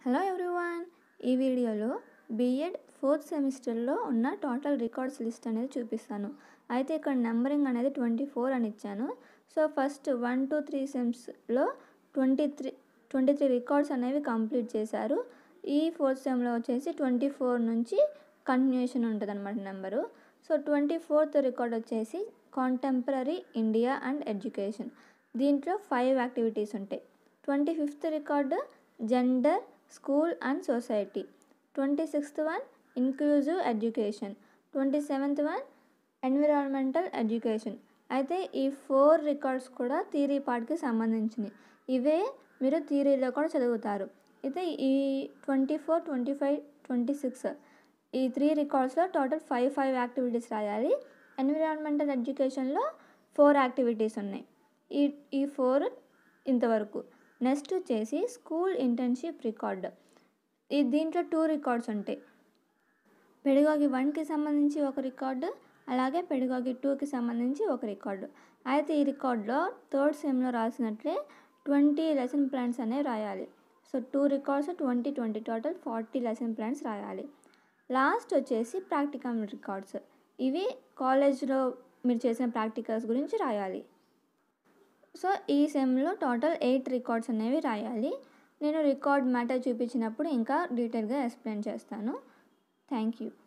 hello everyone ఈ వీడియోలో BEd fourth సెమిస్టర్లో ఉన్న టోటల్ రికార్డ్స్ లిస్ట్ అనేది చూపిస్తాను అయితే ఇక్కడ నెంబరింగ్ అనేది ట్వంటీ ఫోర్ అని ఇచ్చాను so first one two three సెమ్స్లో twenty three twenty three records అనేవి కంప్లీట్ చేశారు ఈ ఫోర్త్ సెమ్లో వచ్చేసి ట్వంటీ ఫోర్ నుంచి కంటిన్యూషన్ ఉంటుంది అనమాట number so twenty fourth record వచ్చేసి కాంటెంపరీ ఇండియా అండ్ ఎడ్యుకేషన్ దీంట్లో ఫైవ్ యాక్టివిటీస్ ఉంటాయి twenty fifth record gender school and society twenty sixth one inclusive education twenty seventh one environmental education అయితే ఈ four records కూడా theory పార్ట్కి సంబంధించినవి ఇవే మీరు థియరీలో కూడా చదువుతారు అయితే ఈ twenty four twenty five twenty six ఈ త్రీ రికార్డ్స్లో టోటల్ ఫైవ్ ఫైవ్ యాక్టివిటీస్ రాయాలి ఎన్విరాన్మెంటల్ ఎడ్యుకేషన్లో ఫోర్ యాక్టివిటీస్ ఉన్నాయి ఈ ఈ ఫోర్ ఇంతవరకు నెక్స్ట్ వచ్చేసి స్కూల్ ఇంటర్న్షిప్ రికార్డ్ ఈ దీంట్లో టూ రికార్డ్స్ ఉంటాయి పెడిగాగి వన్కి సంబంధించి ఒక రికార్డు అలాగే పెడిగాగి టూకి సంబంధించి ఒక రికార్డు అయితే ఈ రికార్డులో థర్డ్ సెమ్లో రాసినట్లే ట్వంటీ లెసన్ ప్లాన్స్ అనేవి రాయాలి so two records twenty twenty total forty lesson plans రాయాలి లాస్ట్ వచ్చేసి ప్రాక్టికల్ రికార్డ్స్ ఇవి కాలేజ్లో మీరు చేసిన ప్రాక్టికల్స్ గురించి రాయాలి సో ఈ సెమ్లో టోటల్ ఎయిట్ రికార్డ్స్ అనేవి రాయాలి నేను రికార్డ్ మ్యాటర్ చూపించినప్పుడు ఇంకా డీటెయిల్గా ఎక్స్ప్లెయిన్ చేస్తాను థ్యాంక్ యూ